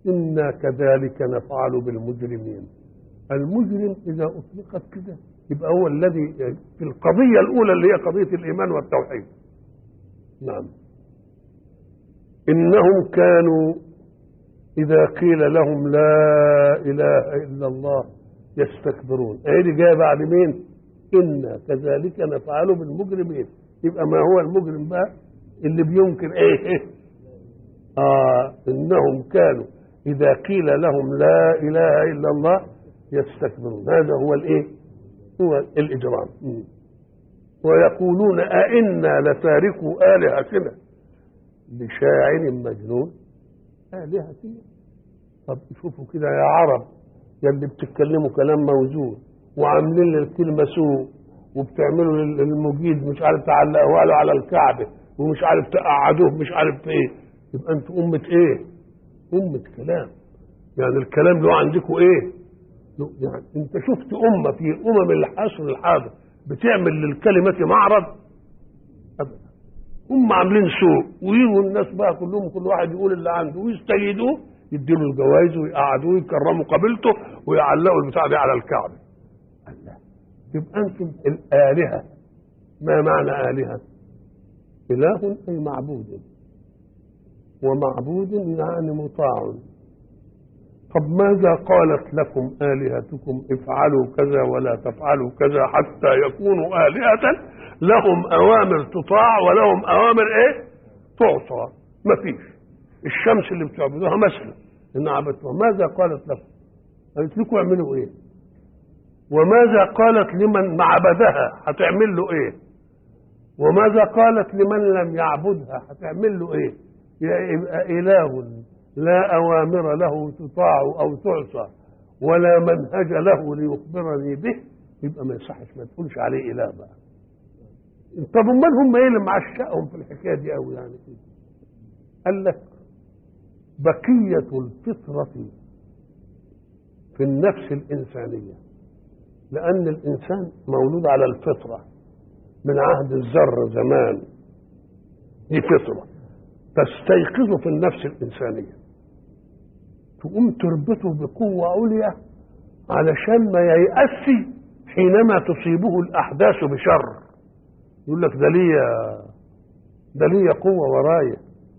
إنا كذلك نفعل بالمجرمين المجرم إذا أطلقت كده يبقى هو الذي في القضية الأولى اللي هي قضية الإيمان والتوحيد نعم إنهم كانوا إذا قيل لهم لا إله إلا الله يستكبرون أي دي جاية بعد مين إنا كذلك نفعل بالمجرمين يبقى ما هو المجرم بقى اللي بينكر ايه, إيه؟ آه إنهم كانوا إذا قيل لهم لا إله إلا الله يستكبرون هذا هو الإيه هو الإجرام م. ويقولون أئنا لتاركوا آلهتنا لشاعر مجنون آلهتنا طب شوفوا كده يا عرب يا اللي بتتكلموا كلام موزون وعاملين للكلمة سوء وبتعملوا للمجيد مش عارف تعلقوها له على الكعبة ومش عارف تقعدوه مش عارف ايه يبقى انتوا أمة ايه؟ أمة كلام يعني الكلام له عندكم ايه؟ يعني انت شفت أمة في أمم العصر الحاضر بتعمل للكلمة معرض أبدا هم عاملين سوء ويجوا الناس بقى كلهم كل واحد يقول اللي عنده ويستيدوه يديله الجوائز ويقعدوه ويكرموا قبيلته ويعلقوا البتاع دي على الكعبة الله يبقى انتم الآلهة ما معنى آلهة؟ إله أي معبود ومعبود يعني مطاع طب ماذا قالت لكم آلهتكم افعلوا كذا ولا تفعلوا كذا حتى يكونوا آلهة لهم أوامر تطاع ولهم أوامر إيه؟ تعصى ما فيش الشمس اللي بتعبدوها مثلا إن عبدتوها ماذا قالت لكم؟ قالت لكم اعملوا إيه؟ وماذا قالت لمن عبدها هتعمل له إيه؟ وماذا قالت لمن لم يعبدها هتعمل له إيه؟ يبقى إله لا أوامر له تطاع أو تعصى ولا منهج له ليخبرني به يبقى ما يصحش ما تقولش عليه إله بقى طب امال هم ايه اللي معشقهم في الحكايه دي قوي يعني كده قال لك بقيه الفطره في النفس الانسانيه لان الانسان مولود على الفطره من عهد الذر زمان دي فطره تستيقظ في النفس الانسانيه تقوم تربطه بقوه عليا علشان ما ييأس حينما تصيبه الاحداث بشر يقول لك ده ليا ده ليا قوة ورايا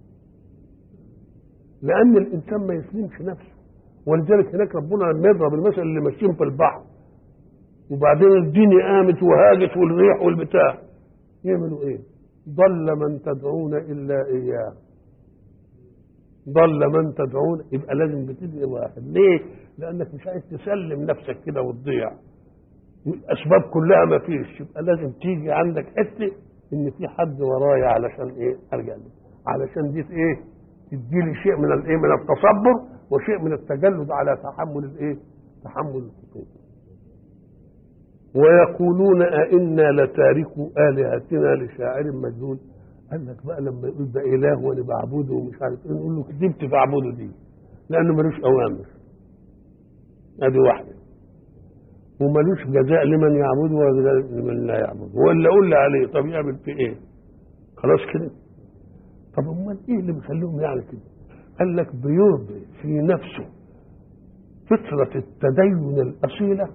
لأن الإنسان ما يسلمش نفسه ولذلك هناك ربنا لما يضرب المثل اللي ماشيين في البحر وبعدين الدنيا قامت وهاجت والريح والبتاع يعملوا ايه؟ ضل من تدعون إلا إياه ضل من تدعون يبقى لازم بتدعي واحد ليه؟ لأنك مش عايز تسلم نفسك كده وتضيع الاسباب كلها ما فيش يبقى لازم تيجي عندك حته ان في حد ورايا علشان ايه ارجع له علشان دي ايه تدي لي شيء من الايه من التصبر وشيء من التجلد على تحمل الايه تحمل الخطوط ويقولون أئنا لتاركوا آلهتنا لشاعر مجنون قال لك بقى لما يقول ده إله وأنا بعبده ومش عارف إيه نقول له كذبت تعبده دي لأنه ملوش أوامر هذه واحدة وملوش جزاء لمن يعبده وجزاء لمن لا يعبده ولا قول لي عليه طب يعمل في ايه خلاص كده طب امال ايه اللي بيخليهم يعمل كده قال لك بيرضي في نفسه فطرة التدين الأصيلة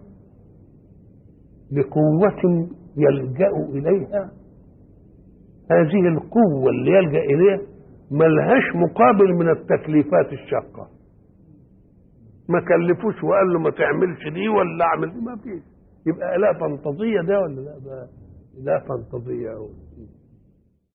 لقوة يلجأ إليها هذه القوة اللي يلجأ إليها ملهاش مقابل من التكليفات الشاقة ما كلفوش وقال له ما تعملش دي ولا اعمل دي ما فيش يبقى لا فانتازيه ده ولا لا ده لا فانتازيه